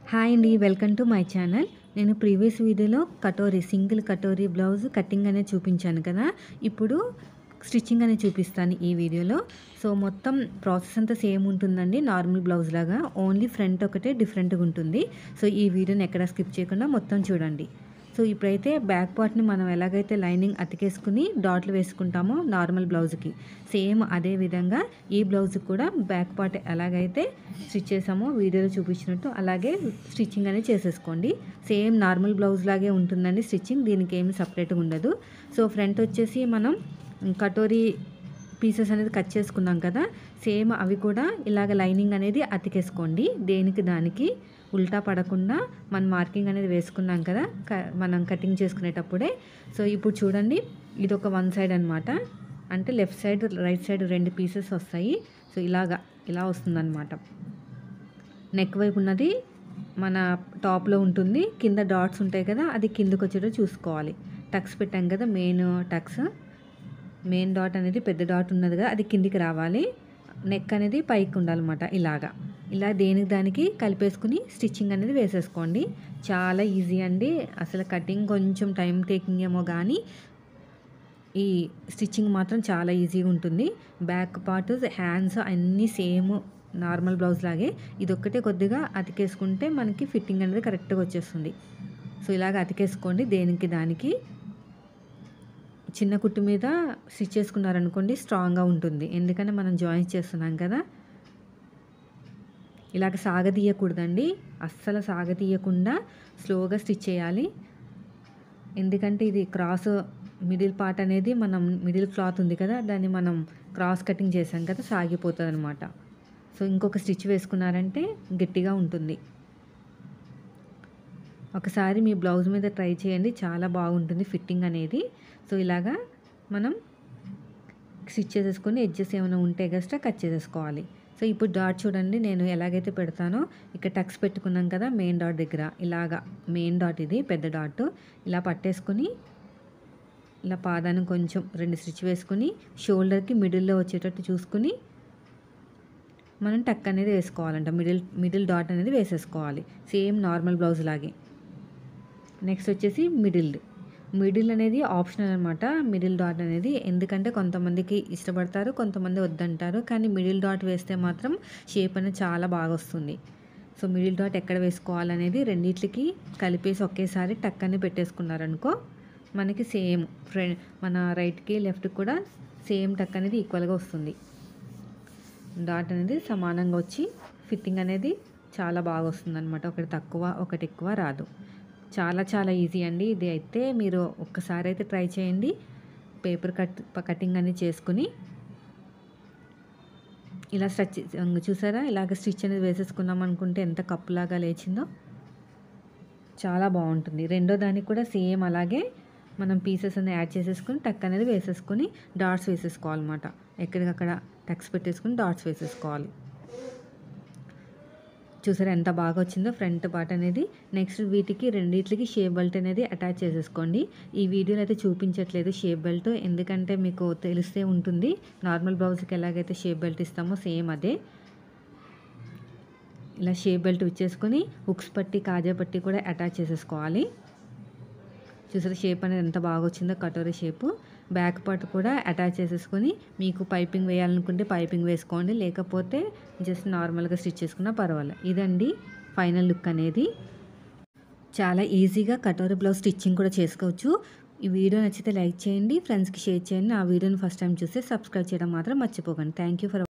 hi అండి welcome to my channel నేను previous వీడియోలో katori single katori blouse cutting అనేది చూపించాను కదా ఇప్పుడు స్టిచ్చింగ్ అనేది చూపిస్తాను ఈ వీడియోలో సో మొత్తం ప్రాసెస్ అంతా సేమ్ ఉంటుందండి నార్మల్ బ్లౌజ్ లాగా ఓన్లీ ఫ్రంట్ ఒకటే డిఫరెంట్గా ఉంటుంది సో ఈ వీడియోని ఎక్కడ స్కిప్ చేయకుండా మొత్తం చూడండి సో ఇప్పుడైతే బ్యాక్ పార్ట్ని మనం ఎలాగైతే లైనింగ్ అతికేసుకుని డాట్లు వేసుకుంటామో నార్మల్ బ్లౌజ్కి సేమ్ అదే విధంగా ఈ బ్లౌజ్కి కూడా బ్యాక్ పార్ట్ ఎలాగైతే స్టిచ్ చేసామో వీడియోలో చూపించినట్టు అలాగే స్టిచ్చింగ్ అనేది చేసేసుకోండి సేమ్ నార్మల్ బ్లౌజ్ లాగే ఉంటుందండి స్టిచ్చింగ్ దీనికి ఏమి సపరేట్గా ఉండదు సో ఫ్రంట్ వచ్చేసి మనం కటోరీ పీసెస్ అనేది కట్ చేసుకున్నాం కదా సేమ్ అవి కూడా ఇలాగ లైనింగ్ అనేది అతికేసుకోండి దేనికి దానికి ఉల్టా పడకుండా మనం మార్కింగ్ అనేది వేసుకున్నాం కదా క- మనం కటింగ్ చేసుకునేటప్పుడే సో ఇప్పుడు చూడండి ఇది ఒక వన్ సైడ్ అనమాట అంటే లెఫ్ట్ సైడ్ రైట్ సైడ్ రెండు పీసెస్ వస్తాయి సో ఇలాగా ఇలా వస్తుందన్నమాట నెక్ వైపు ఉన్నది మన టాప్లో ఉంటుంది కింద డాట్స్ ఉంటాయి కదా అది కిందకు వచ్చేటో చూసుకోవాలి టక్స్ పెట్టాం కదా మెయిన్ టక్స్ మెయిన్ డాట్ అనేది పెద్ద డాట్ ఉన్నది కదా అది కిందికి రావాలి నెక్ అనేది పైకి ఉండాలన్నమాట ఇలాగా ఇలా దేనికి దానికి కలిపేసుకుని స్టిచ్చింగ్ అనేది వేసేసుకోండి చాలా ఈజీ అండి అసలు కటింగ్ కొంచెం టైం టేకింగ్ ఏమో కానీ ఈ స్టిచ్చింగ్ మాత్రం చాలా ఈజీగా ఉంటుంది బ్యాక్ పార్ట్ హ్యాండ్స్ అన్నీ సేమ్ నార్మల్ బ్లౌజ్ లాగే ఇది ఒక్కటే కొద్దిగా అతికేసుకుంటే మనకి ఫిట్టింగ్ అనేది కరెక్ట్గా వచ్చేస్తుంది సో ఇలాగ అతికేసుకోండి దేనికి దానికి చిన్న కుట్టు మీద స్టిచ్ చేసుకున్నారనుకోండి స్ట్రాంగ్గా ఉంటుంది ఎందుకంటే మనం జాయిన్ చేస్తున్నాం కదా ఇలాగ సాగదీయకూడదండి అస్సలు సాగదీయకుండా స్లోగా స్టిచ్ చేయాలి ఎందుకంటే ఇది క్రాస్ మిడిల్ పార్ట్ అనేది మనం మిడిల్ క్లాత్ ఉంది కదా దాన్ని మనం క్రాస్ కటింగ్ చేసాం కదా సాగిపోతుంది అనమాట సో ఇంకొక స్టిచ్ వేసుకున్నారంటే గట్టిగా ఉంటుంది ఒకసారి మీ బ్లౌజ్ మీద ట్రై చేయండి చాలా బాగుంటుంది ఫిట్టింగ్ అనేది సో ఇలాగా మనం స్టిచ్ చేసేసుకొని ఎడ్జెస్ ఏమైనా ఉంటే గస్ట్రా కట్ చేసేసుకోవాలి సో ఇప్పుడు డాట్ చూడండి నేను ఎలాగైతే పెడతానో ఇక్కడ టక్స్ పెట్టుకున్నాం కదా మెయిన్ డాట్ దగ్గర ఇలాగా మెయిన్ డాట్ ఇది పెద్ద డాట్ ఇలా పట్టేసుకొని ఇలా పాదాన్ని కొంచెం రెండు స్టిచ్ వేసుకుని షోల్డర్కి మిడిల్లో వచ్చేటట్టు చూసుకుని మనం టక్ అనేది వేసుకోవాలంట మిడిల్ మిడిల్ డాట్ అనేది వేసేసుకోవాలి సేమ్ నార్మల్ బ్లౌజ్ లాగే నెక్స్ట్ వచ్చేసి మిడిల్ మిడిల్ అనేది ఆప్షనల్ అనమాట మిడిల్ డాట్ అనేది ఎందుకంటే కొంతమందికి ఇష్టపడతారు కొంతమంది వద్దంటారు కానీ మిడిల్ డాట్ వేస్తే మాత్రం షేప్ అనేది చాలా బాగా వస్తుంది సో మిడిల్ డాట్ ఎక్కడ వేసుకోవాలనేది రెండిట్లకి కలిపేసి ఒకేసారి టక్ అని పెట్టేసుకున్నారనుకో మనకి సేమ్ ఫ్రంట్ మన రైట్కి లెఫ్ట్కి కూడా సేమ్ టక్ అనేది ఈక్వల్గా వస్తుంది డాట్ అనేది సమానంగా వచ్చి ఫిట్టింగ్ అనేది చాలా బాగా వస్తుంది అనమాట ఒకటి తక్కువ ఒకటి ఎక్కువ రాదు చాలా చాలా ఈజీ అండి ఇది అయితే మీరు ఒక్కసారి అయితే ట్రై చేయండి పేపర్ కట్ కటింగ్ అనేది చేసుకుని ఇలా స్టిచ్ చూసారా ఇలాగ స్టిచ్ అనేది వేసేసుకున్నాం అనుకుంటే ఎంత కప్పులాగా లేచిందో చాలా బాగుంటుంది రెండో దానికి కూడా సేమ్ అలాగే మనం పీసెస్ అనేది యాడ్ చేసేసుకుని టక్ అనేది వేసేసుకొని డాట్స్ వేసేసుకోవాలన్నమాట ఎక్కడికక్కడ టక్స్ పెట్టేసుకుని డాట్స్ వేసేసుకోవాలి చూసారా ఎంత బాగా వచ్చిందో ఫ్రంట్ పార్ట్ అనేది నెక్స్ట్ వీటికి రెండిట్లకి షేప్ బెల్ట్ అనేది అటాచ్ చేసేసుకోండి ఈ వీడియోలో అయితే చూపించట్లేదు షేప్ బెల్ట్ ఎందుకంటే మీకు తెలిస్తే ఉంటుంది నార్మల్ బ్లౌజ్కి ఎలాగైతే షేప్ బెల్ట్ ఇస్తామో సేమ్ అదే ఇలా షేప్ బెల్ట్ ఇచ్చేసుకొని హుక్స్ పట్టి కాజా పట్టి కూడా అటాచ్ చేసేసుకోవాలి చూసారా షేప్ అనేది ఎంత బాగా వచ్చిందో కటోరీ షేపు బ్యాక్ పార్ట్ కూడా అటాచ్ చేసేసుకొని మీకు పైపింగ్ వేయాలనుకుంటే పైపింగ్ వేసుకోండి లేకపోతే జస్ట్ నార్మల్గా స్టిచ్ చేసుకున్నా పర్వాలేదు ఇదండి ఫైనల్ లుక్ అనేది చాలా ఈజీగా కటోరీ బ్లౌజ్ స్టిచ్చింగ్ కూడా చేసుకోవచ్చు ఈ వీడియో నచ్చితే లైక్ చేయండి ఫ్రెండ్స్కి షేర్ చేయండి ఆ వీడియోని ఫస్ట్ టైం చూస్తే సబ్స్క్రైబ్ చేయడం మాత్రం మర్చిపోకండి థ్యాంక్ యూ ఫర్